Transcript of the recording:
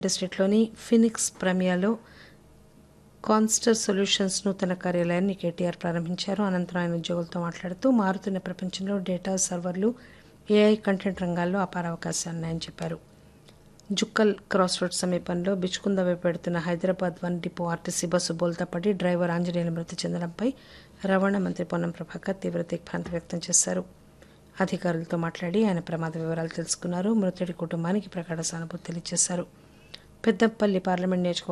డిస్టిక్లోని Phoenix ప్రమియాలో కాన్స్టర్ solutions నూతన కార్యాలయాన్ని కేటీఆర్ ప్రారంభించారు అనంతరం ఆయన ఉద్యోగులతో మాట్లాడుతూ మారుతున్న ప్రపంచంలో డేటా సర్వర్లు ఏఐ కంటెంట్ రంగాల్లో అపార అవకాశాలున్నాయని చెప్పారు జుక్కల్ క్రాస్ రోడ్ సమీపంలో బిచ్కుంద వైపు పెడుతున్న Hyderabad one depot RTC bus బోల్తా పడి డ్రైవర్ ఆంజనేయులు మృతి చెందడంపై రవాణా మంత్రి పొన్నం ప్రభాకర్ తీవ్ర దిగ్భ్రాంతి వ్యక్తం చేశారు అధికారులతో మాట్లాడి ఆయన ప్రమాద వివరాలు తెలుసుకున్నారు మృతుడి కుటుంబానికి ప్రగాఢ సానుభూతి తెలియజేశారు పెద్దపల్లి పార్లమెంట్ నియోజకవర్గం